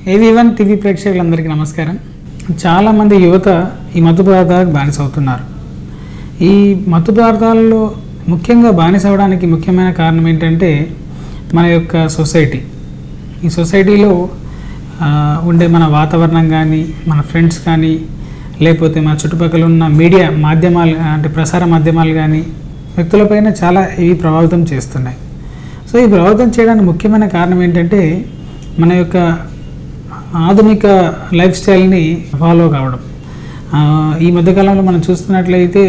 ఏవి one TV ప్రేక్షకులందరికీ నమస్కారం చాలామంది యువత ఈ మత్తు పదార్థాలకు బానిస అవుతున్నారు ఈ మత్తు పదార్థాలలో ముఖ్యంగా బానిస అవడానికి ముఖ్యమైన కారణం ఏంటంటే మన యొక్క సొసైటీ ఈ సొసైటీలో ఆ, ఉండే మన వాతావరణం కానీ మన ఫ్రెండ్స్ కానీ లేకపోతే మన చుట్టుపక్కల ఉన్న మీడియా మాధ్యమాలు అంటే ప్రసార మాధ్యమాలు కానీ వ్యక్తులపైన చాలా ఇవి ప్రభావితం చేస్తున్నాయి సో ఈ ప్రభావితం చేయడానికి ముఖ్యమైన కారణం ఏంటంటే మన యొక్క ఆధునిక లైఫ్ స్టైల్ని ఫాలో కావడం ఆ, ఈ మధ్యకాలంలో మనం చూస్తున్నట్లయితే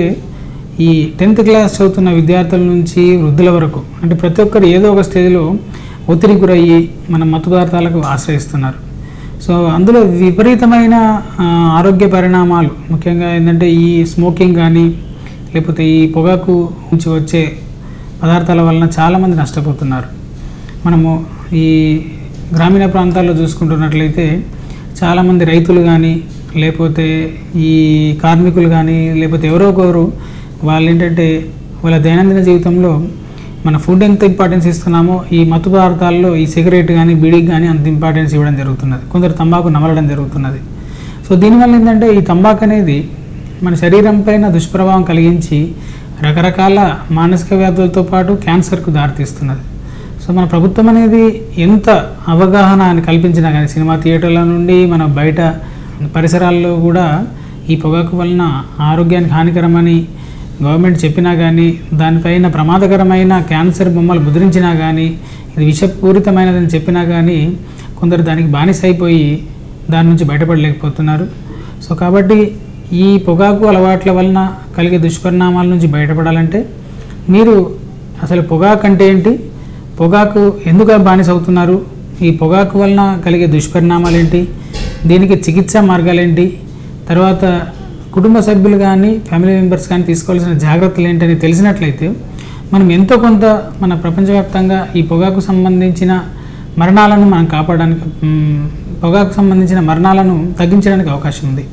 ఈ టెన్త్ క్లాస్ చదువుతున్న విద్యార్థుల నుంచి వృద్ధుల వరకు అంటే ప్రతి ఒక్కరు ఏదో ఒక స్టేజ్లో ఒత్తిడి గురయ్యి మన మత్తు పదార్థాలకు ఆశ్రయిస్తున్నారు సో అందులో విపరీతమైన ఆ, ఆరోగ్య పరిణామాలు ముఖ్యంగా ఏంటంటే ఈ స్మోకింగ్ కానీ లేకపోతే ఈ పొగాకు నుంచి వచ్చే పదార్థాల వలన చాలామంది నష్టపోతున్నారు మనము ఈ గ్రామీణ ప్రాంతాల్లో చూసుకుంటున్నట్లయితే చాలామంది రైతులు కానీ లేకపోతే ఈ కార్మికులు కానీ లేకపోతే ఎవరో ఒకరు వాళ్ళు ఏంటంటే వాళ్ళ దైనందిన జీవితంలో మన ఫుడ్ ఎంత ఇంపార్టెన్స్ ఇస్తున్నామో ఈ మత్తు పదార్థాల్లో ఈ సిగరెట్ కానీ బీడీకి కానీ అంత ఇంపార్టెన్స్ ఇవ్వడం జరుగుతున్నది కొందరు తంబాకు నమలడం జరుగుతున్నది సో దీనివల్ల ఏంటంటే ఈ తంబాకు అనేది మన శరీరం పైన దుష్ప్రభావం కలిగించి రకరకాల మానసిక వ్యాధులతో పాటు క్యాన్సర్కు దారితీస్తున్నది సో మన ప్రభుత్వం అనేది ఎంత అవగాహన అని కల్పించినా కానీ సినిమా థియేటర్ల నుండి మన బయట పరిసరాల్లో కూడా ఈ పొగాకు వలన ఆరోగ్యానికి హానికరమని గవర్నమెంట్ చెప్పినా కానీ దానిపైన ప్రమాదకరమైన క్యాన్సర్ బొమ్మలు ముద్రించినా కానీ ఇది విషపూరితమైనదని చెప్పినా కానీ కొందరు దానికి బానిస అయిపోయి దాని నుంచి బయటపడలేకపోతున్నారు సో కాబట్టి ఈ పొగాకు అలవాట్ల వలన కలిగే దుష్పరిణామాల నుంచి బయటపడాలంటే మీరు అసలు పొగాకు అంటే ఏంటి పొగాకు ఎందుకు బానిస అవుతున్నారు ఈ పొగాకు వలన కలిగే దుష్పరిణామాలు ఏంటి దీనికి చికిత్సా మార్గాలు ఏంటి తర్వాత కుటుంబ సభ్యులు కానీ ఫ్యామిలీ మెంబర్స్ కానీ తీసుకోవాల్సిన జాగ్రత్తలు ఏంటని తెలిసినట్లయితే మనం ఎంతో కొంత మన ప్రపంచవ్యాప్తంగా ఈ పొగాకు సంబంధించిన మరణాలను మనం కాపాడడానికి మ్, పొగాకు సంబంధించిన మరణాలను తగ్గించడానికి అవకాశం ఉంది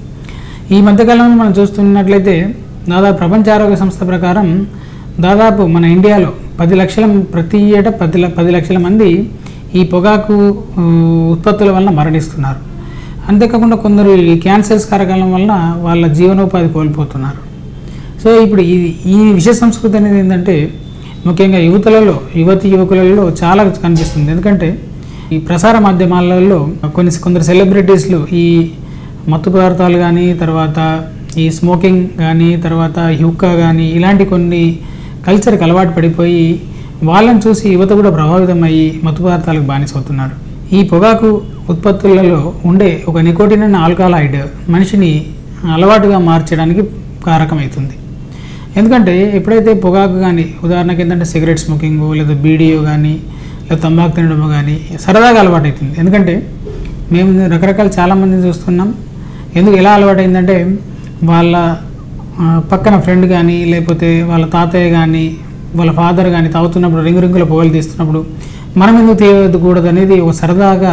ఈ మధ్యకాలంలో మనం చూస్తున్నట్లయితే దాదాపు ప్రపంచ ఆరోగ్య సంస్థ ప్రకారం దాదాపు మన ఇండియాలో పది లక్షల ప్రతి ఏటా పది ల- పది లక్షల మంది ఈ పొగాకు ఊ, ఉత్పత్తుల వలన మరణిస్తున్నారు అంతేకాకుండా కొందరు ఈ క్యాన్సర్స్ కారకాలం వలన వాళ్ళ జీవనోపాధి కోల్పోతున్నారు సో ఇప్పుడు ఈ ఈ విషయ సంస్కృతి అనేది ఏంటంటే ముఖ్యంగా యువతులలో యువతి యువకులలో చాలా కనిపిస్తుంది ఎందుకంటే ఈ ప్రసార మాధ్యమాలలో కొన్ని కొందరు సెలబ్రిటీస్లు ఈ మత్తు పదార్థాలు కానీ తర్వాత ఈ స్మోకింగ్ కానీ తర్వాత హుక్కా కానీ ఇలాంటి కొన్ని కల్చర్కి అలవాటు పడిపోయి వాళ్ళని చూసి యువత కూడా ప్రభావితం అయ్యి మత్తు పదార్థాలకు బానిసవుతున్నారు ఈ పొగాకు ఉత్పత్తులలో ఉండే ఒక నికోటిన్ అనే ఆల్కహాలైడ్ మనిషిని అలవాటుగా మార్చడానికి కారకమవుతుంది ఎందుకంటే ఎప్పుడైతే పొగాకు కానీ ఉదాహరణకి ఏంటంటే సిగరెట్ స్మోకింగ్ లేదా బీడీయో కానీ లేదా తంబాకు తినడమో కానీ సరదాగా అలవాటు అవుతుంది ఎందుకంటే మేము రకరకాల చాలామందిని చూస్తున్నాం ఎందుకు ఎలా అలవాటైందంటే వాళ్ళ ఆ, పక్కన ఫ్రెండ్ కానీ లేకపోతే వాళ్ళ తాతయ్య కానీ వాళ్ళ ఫాదర్ కానీ తాగుతున్నప్పుడు రింగు రింగుల పొగలు తీస్తున్నప్పుడు మనం ఎందుకు తీయకూడదు అనేది ఒక సరదాగా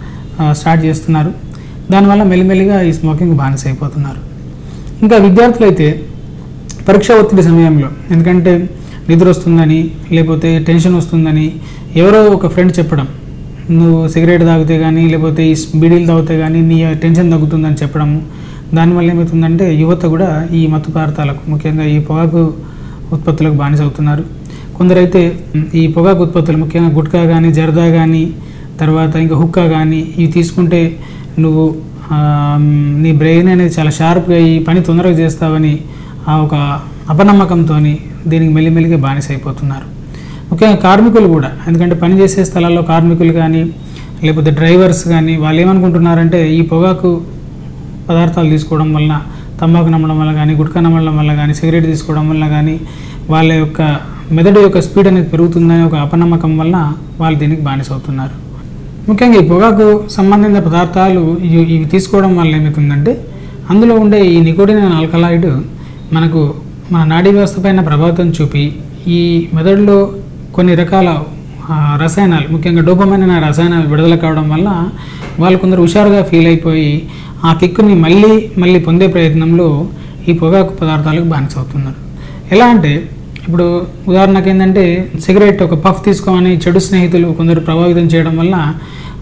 ఆ, స్టార్ట్ చేస్తున్నారు దానివల్ల మెల్లిమెల్లిగా ఈ స్మోకింగ్ బానిస అయిపోతున్నారు ఇంకా విద్యార్థులు అయితే పరీక్ష ఒత్తిడి సమయంలో ఎందుకంటే నిద్ర వస్తుందని లేకపోతే టెన్షన్ వస్తుందని ఎవరో ఒక ఫ్రెండ్ చెప్పడం నువ్వు సిగరెట్ తాగితే కానీ లేకపోతే ఈ బీడీలు తాగితే కానీ నీ టెన్షన్ తగ్గుతుందని చెప్పడము దానివల్ల ఏమవుతుందంటే యువత కూడా ఈ మత్తు పదార్థాలకు ముఖ్యంగా ఈ పొగాకు ఉత్పత్తులకు బానిస అవుతున్నారు కొందరైతే ఈ పొగాకు ఉత్పత్తులు ముఖ్యంగా గుట్కా కానీ జర్దా కానీ తర్వాత ఇంకా హుక్కా కానీ ఇవి తీసుకుంటే నువ్వు ఆ, నీ బ్రెయిన్ అనేది చాలా షార్ప్గా ఈ పని తొందరగా చేస్తావని ఆ ఒక అపనమ్మకంతో దీనికి మెల్లిమెల్లిగా బానిస అయిపోతున్నారు ముఖ్యంగా కార్మికులు కూడా ఎందుకంటే పని చేసే స్థలాల్లో కార్మికులు కానీ లేకపోతే డ్రైవర్స్ కానీ వాళ్ళు ఏమనుకుంటున్నారంటే ఈ పొగాకు పదార్థాలు తీసుకోవడం వలన తంబాకు నమ్మడం వల్ల కానీ గుట్కా నమ్మడం వల్ల కానీ సిగరెట్ తీసుకోవడం వల్ల కానీ వాళ్ళ యొక్క మెదడు యొక్క స్పీడ్ అనేది పెరుగుతుందనే ఒక అపనమ్మకం వలన వాళ్ళు దీనికి బానిస అవుతున్నారు ముఖ్యంగా ఈ పొగాకు సంబంధించిన పదార్థాలు ఇవి ఇవి తీసుకోవడం వల్ల ఏమవుతుందంటే అందులో ఉండే ఈ నికోటిన్ అనే ఆల్కలాయిడ్ మనకు మన నాడీ వ్యవస్థ పైన ప్రభావితం చూపి ఈ మెదడులో కొన్ని రకాల ఆ, రసాయనాలు ముఖ్యంగా డోపమైన్ అనే రసాయనాలు విడుదల కావడం వల్ల వాళ్ళు కొందరు హుషారుగా ఫీల్ అయిపోయి ఆ కిక్కుని మళ్ళీ మళ్ళీ పొందే ప్రయత్నంలో ఈ పొగాకు పదార్థాలకు బానిస అవుతున్నారు ఎలా అంటే ఇప్పుడు ఉదాహరణకి ఏంటంటే సిగరెట్ ఒక పఫ్ తీసుకోమని చెడు స్నేహితులు కొందరు ప్రభావితం చేయడం వల్ల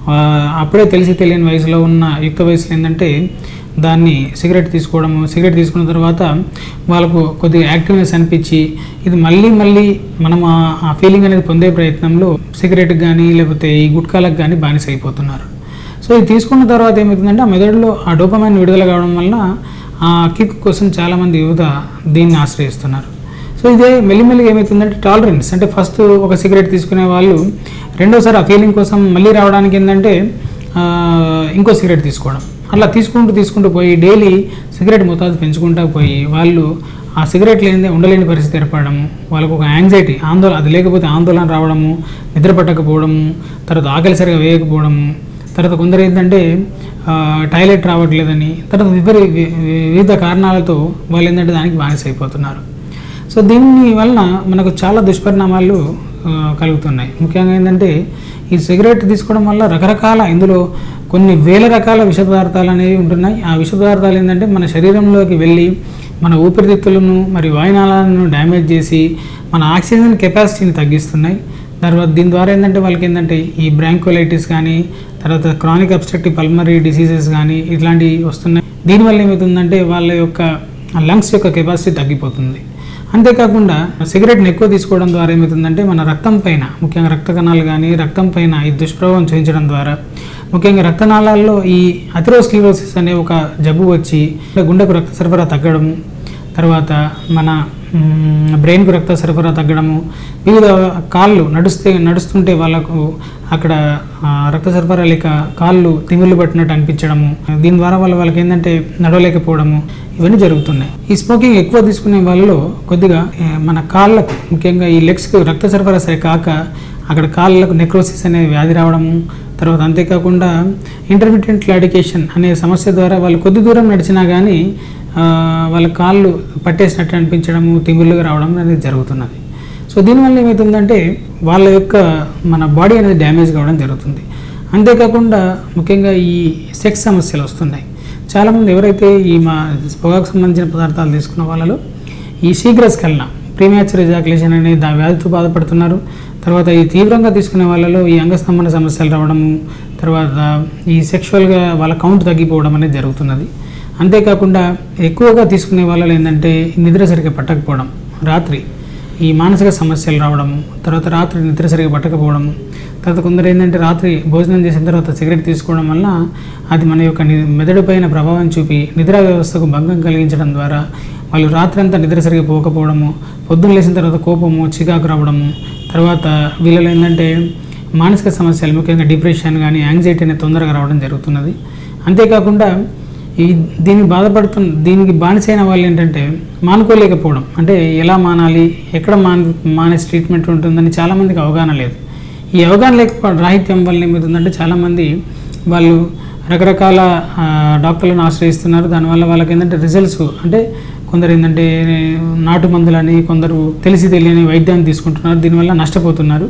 ఆ, అప్పుడే తెలిసి తెలియని వయసులో ఉన్న యుక్త వయసులో ఏంటంటే దాన్ని సిగరెట్ తీసుకోవడము సిగరెట్ తీసుకున్న తర్వాత వాళ్ళకు కొద్దిగా యాక్టివ్నెస్ అనిపించి ఇది మళ్ళీ మళ్ళీ మనం ఆ- ఆ ఫీలింగ్ అనేది పొందే ప్రయత్నంలో సిగరెట్కి కానీ లేకపోతే ఈ గుట్కాలకు కానీ బానిస అయిపోతున్నారు సో ఇది తీసుకున్న తర్వాత ఏమవుతుందంటే ఆ మెదడులో ఆ డోపమైన్ విడుదల కావడం వల్ల ఆ కిక్ కోసం చాలామంది యువత దీన్ని ఆశ్రయిస్తున్నారు సో ఇదే మెల్లిమెల్లిగా ఏమవుతుందంటే టాలరెన్స్ అంటే ఫస్ట్ ఒక సిగరెట్ తీసుకునే వాళ్ళు రెండోసారి ఆ ఫీలింగ్ కోసం మళ్ళీ రావడానికి ఏంటంటే ఆ, ఇంకో సిగరెట్ తీసుకోవడం అలా తీసుకుంటూ తీసుకుంటూ పోయి డైలీ సిగరెట్ మోతాదు పెంచుకుంటూ పోయి వాళ్ళు ఆ సిగరెట్ లేనిదే ఉండలేని పరిస్థితి ఏర్పడము వాళ్ళకు ఒక యాంగ్జైటీ ఆందోళన అది లేకపోతే ఆందోళన రావడము నిద్ర పట్టకపోవడము తర్వాత ఆకలి సరిగా వేయకపోవడము తర్వాత కొందరు ఏంటంటే ఆ, టాయిలెట్ రావట్లేదని తర్వాత విపరీ వి- వి- వివిధ కారణాలతో వాళ్ళు ఏంటంటే దానికి బానిస అయిపోతున్నారు సో దీని వలన మనకు చాలా దుష్పరిణామాలు ఆ, కలుగుతున్నాయి ముఖ్యంగా ఏంటంటే ఈ సిగరెట్ తీసుకోవడం వల్ల రకరకాల ఇందులో కొన్ని వేల రకాల విష పదార్థాలు అనేవి ఉంటున్నాయి ఆ విష పదార్థాలు ఏంటంటే మన శరీరంలోకి వెళ్ళి మన ఊపిరితిత్తులను మరియు వాయునాళాలను డ్యామేజ్ చేసి మన ఆక్సిజన్ కెపాసిటీని తగ్గిస్తున్నాయి తర్వాత దీని ద్వారా ఏంటంటే వాళ్ళకి ఏంటంటే ఈ బ్రాంకోలైటిస్ కానీ తర్వాత క్రానిక్ అబ్స్ట్రక్టివ్ పల్మరీ డిసీజెస్ కానీ ఇట్లాంటివి వస్తున్నాయి దీనివల్ల ఏమవుతుందంటే వాళ్ళ యొక్క లంగ్స్ యొక్క కెపాసిటీ తగ్గిపోతుంది అంతేకాకుండా సిగరెట్ని ఎక్కువ తీసుకోవడం ద్వారా ఏమవుతుందంటే మన రక్తం పైన ముఖ్యంగా రక్త కణాలు కానీ రక్తం పైన ఈ దుష్ప్రభావం చూపించడం ద్వారా ముఖ్యంగా రక్తనాళాల్లో ఈ అథెరోస్క్లిరోసిస్ అనే ఒక జబ్బు వచ్చి గుండెకు రక్త సరఫరా తగ్గడము తర్వాత మన మ్, బ్రెయిన్కు రక్త సరఫరా తగ్గడము వివిధ కాళ్ళు నడుస్తే నడుస్తుంటే వాళ్ళకు అక్కడ ఆ, రక్త సరఫరా లేక కాళ్ళు తిమిర్లు పట్టినట్టు అనిపించడము దీని ద్వారా వాళ్ళ వాళ్ళకి ఏంటంటే నడవలేకపోవడము ఇవన్నీ జరుగుతున్నాయి ఈ స్మోకింగ్ ఎక్కువ తీసుకునే వాళ్ళలో కొద్దిగా ఏ, మన కాళ్ళకు ముఖ్యంగా ఈ లెగ్స్కి రక్త సరఫరా సరి కాక అక్కడ కాళ్ళకు నెక్రోసిస్ అనే వ్యాధి రావడము తర్వాత అంతేకాకుండా ఇంటర్మీడియట్ క్లాడికేషన్ అనే సమస్య ద్వారా వాళ్ళు కొద్ది దూరం నడిచినా కానీ ఆ, వాళ్ళ కాళ్ళు పట్టేసినట్టు అనిపించడము తిమ్మిళ్ళుగా రావడం అనేది జరుగుతున్నది సో దీనివల్ల ఏమవుతుందంటే వాళ్ళ యొక్క మన బాడీ అనేది డ్యామేజ్ కావడం జరుగుతుంది అంతేకాకుండా ముఖ్యంగా ఈ సెక్స్ సమస్యలు వస్తున్నాయి చాలామంది ఎవరైతే ఈ మా పొగాకు సంబంధించిన పదార్థాలు తీసుకున్న వాళ్ళలో ఈ శీఘ్రస్కలన ప్రీమ్యాచుర్ ఎజాకులేషన్ అనే దా వ్యాధితో బాధపడుతున్నారు తర్వాత ఈ తీవ్రంగా తీసుకునే వాళ్ళలో ఈ అంగస్తంభన సమస్యలు రావడము తర్వాత ఈ సెక్షువల్గా వాళ్ళ కౌంట్ తగ్గిపోవడం అనేది జరుగుతున్నది అంతేకాకుండా ఎక్కువగా తీసుకునే వాళ్ళలో ఏంటంటే నిద్ర సరిగ్గా పట్టకపోవడం రాత్రి ఈ మానసిక సమస్యలు రావడము తర్వాత రాత్రి నిద్ర సరిగా పట్టకపోవడము తర్వాత కొందరు ఏంటంటే రాత్రి భోజనం చేసిన తర్వాత సిగరెట్ తీసుకోవడం వల్ల అది మన యొక్క ని- మెదడు పైన ప్రభావం చూపి నిద్రా వ్యవస్థకు భంగం కలిగించడం ద్వారా వాళ్ళు రాత్రి అంతా నిద్ర సరిగా పోకపోవడము పొద్దున్న లేచిన తర్వాత కోపము చికాకు రావడము తర్వాత వీళ్ళలో ఏంటంటే మానసిక సమస్యలు ముఖ్యంగా డిప్రెషన్ కానీ యాంగ్జైటీ అనేది తొందరగా రావడం జరుగుతున్నది అంతేకాకుండా ఈ దీనికి బాధపడుతున్న దీనికి బానిసైన వాళ్ళు ఏంటంటే మానుకోలేకపోవడం అంటే ఎలా మానాలి ఎక్కడ మాన్ మానేసి ట్రీట్మెంట్ ఉంటుందని చాలామందికి అవగాహన లేదు ఈ అవగాహన లేకపోవడం రాహిత్యం వల్ల ఏమవుతుందంటే చాలామంది వాళ్ళు రకరకాల ఆ, డాక్టర్లను ఆశ్రయిస్తున్నారు దానివల్ల వాళ్ళకి ఏంటంటే రిజల్ట్స్ అంటే కొందరు ఏంటంటే నాటు మందులని కొందరు తెలిసి తెలియని వైద్యాన్ని తీసుకుంటున్నారు దీనివల్ల నష్టపోతున్నారు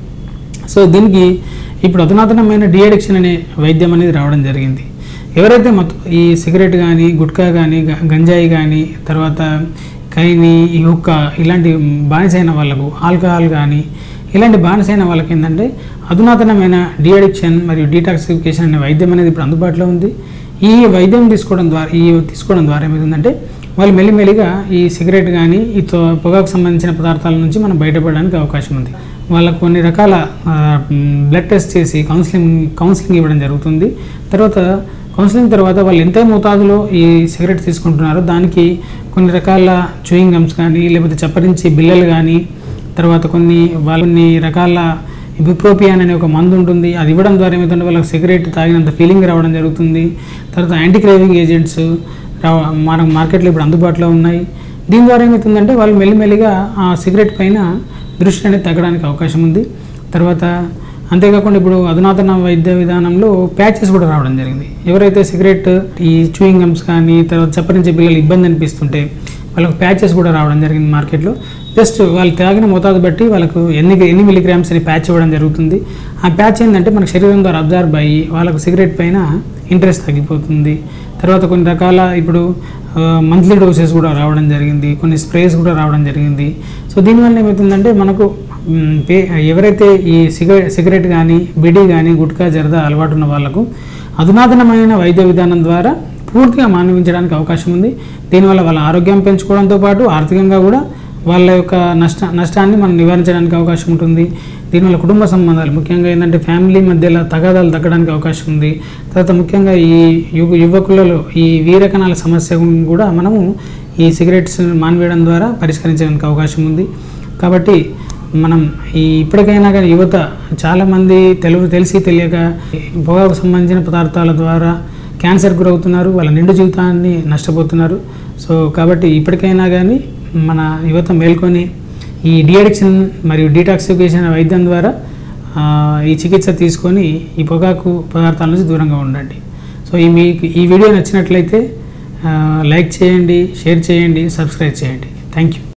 సో దీనికి ఇప్పుడు అధునాతనమైన డిఅడిక్షన్ అనే వైద్యం అనేది రావడం జరిగింది ఎవరైతే మత్తు ఈ సిగరెట్ కానీ గుట్కా కానీ గ- గంజాయి కానీ తర్వాత కైని ఈ హుక్క ఇలాంటి బానిసైన వాళ్ళకు ఆల్కహాల్ కానీ ఇలాంటి బానిసైన వాళ్ళకి ఏంటంటే అధునాతనమైన డిఅడిక్షన్ మరియు డీటాక్సిఫికేషన్ అనే వైద్యం అనేది ఇప్పుడు అందుబాటులో ఉంది ఈ వైద్యం తీసుకోవడం ద్వారా ఈ తీసుకోవడం ద్వారా ఏమవుతుందంటే వాళ్ళు మెల్లిమెల్లిగా ఈ సిగరెట్ కానీ ఈ తో- పొగాకు సంబంధించిన పదార్థాల నుంచి మనం బయటపడడానికి అవకాశం ఉంది వాళ్ళకు కొన్ని రకాల ఆ, మ్, బ్లడ్ టెస్ట్ చేసి కౌన్సిలింగ్ కౌన్సిలింగ్ ఇవ్వడం జరుగుతుంది తర్వాత కౌన్సిలింగ్ తర్వాత వాళ్ళు ఎంత మోతాదులో ఈ సిగరెట్ తీసుకుంటున్నారో దానికి కొన్ని రకాల చూయింగ్ గమ్స్ కానీ లేకపోతే చప్పరించి బిల్లలు కానీ తర్వాత కొన్ని వాళ్ళని రకాల బిప్రోపియాన్ అనే ఒక మందు ఉంటుంది అది ఇవ్వడం ద్వారా ఏమవుతుందంటే వాళ్ళకి సిగరెట్ తాగినంత ఫీలింగ్ రావడం జరుగుతుంది తర్వాత యాంటీ క్రేవింగ్ ఏజెంట్స్ రావ మన మార్కెట్లో ఇప్పుడు అందుబాటులో ఉన్నాయి దీని ద్వారా ఏమవుతుందంటే వాళ్ళు మెల్లిమెల్లిగా ఆ సిగరెట్ పైన దృష్టి అనేది తగ్గడానికి అవకాశం ఉంది తర్వాత అంతేకాకుండా ఇప్పుడు అధునాతన వైద్య విధానంలో ప్యాచెస్ కూడా రావడం జరిగింది ఎవరైతే సిగరెట్ ఈ చూయింగ్ గమ్స్ కానీ తర్వాత చప్పరించే పిల్లలు ఇబ్బంది అనిపిస్తుంటే వాళ్ళకు ప్యాచెస్ కూడా రావడం జరిగింది మార్కెట్లో జస్ట్ వాళ్ళు తాగిన మోతాదు బట్టి వాళ్ళకు ఎన్ని ఎన్ని మిలీగ్రామ్స్ అని ప్యాచ్ ఇవ్వడం జరుగుతుంది ఆ ప్యాచ్ ఏంటంటే మన శరీరం ద్వారా అబ్జర్వ్ అయ్యి వాళ్ళకు సిగరెట్ పైన ఇంట్రెస్ట్ తగ్గిపోతుంది తర్వాత కొన్ని రకాల ఇప్పుడు మంత్లీ డోసెస్ కూడా రావడం జరిగింది కొన్ని స్ప్రేస్ కూడా రావడం జరిగింది సో దీనివల్ల ఏమవుతుందంటే మనకు మ్, పే- ఎవరైతే ఈ సిగరెట్ సిగరెట్ కానీ బిడి కానీ గుట్కా జరదా అలవాటు ఉన్న వాళ్ళకు అధునాతనమైన వైద్య విధానం ద్వారా పూర్తిగా మానవించడానికి అవకాశం ఉంది దీనివల్ల వాళ్ళ ఆరోగ్యం పెంచుకోవడంతో పాటు ఆర్థికంగా కూడా వాళ్ళ యొక్క నష్ట నష్టాన్ని మనం నివారించడానికి అవకాశం ఉంటుంది దీనివల్ల కుటుంబ సంబంధాలు ముఖ్యంగా ఏంటంటే ఫ్యామిలీ మధ్యలో తగాదాలు తగ్గడానికి అవకాశం ఉంది తర్వాత ముఖ్యంగా ఈ యువ యువకులలో ఈ వీరకణాల సమస్య కూడా మనము ఈ సిగరెట్స్ మానివేయడం ద్వారా పరిష్కరించడానికి అవకాశం ఉంది కాబట్టి మనం ఈ ఇప్పటికైనా కానీ యువత చాలామంది తెలుగు తెలిసి తెలియక పొగాకు సంబంధించిన పదార్థాల ద్వారా క్యాన్సర్ గురవుతున్నారు వాళ్ళ నిండు జీవితాన్ని నష్టపోతున్నారు సో కాబట్టి ఇప్పటికైనా కానీ మన యువత మేల్కొని ఈ డిఅడిక్షన్ మరియు డీటాక్సిఫికేషన్ వైద్యం ద్వారా ఆ, ఈ చికిత్స తీసుకొని ఈ పొగాకు పదార్థాల నుంచి దూరంగా ఉండండి సో ఈ మీకు ఈ వీడియో నచ్చినట్లయితే ఆ, లైక్ చేయండి షేర్ చేయండి సబ్స్క్రైబ్ చేయండి థ్యాంక్ యూ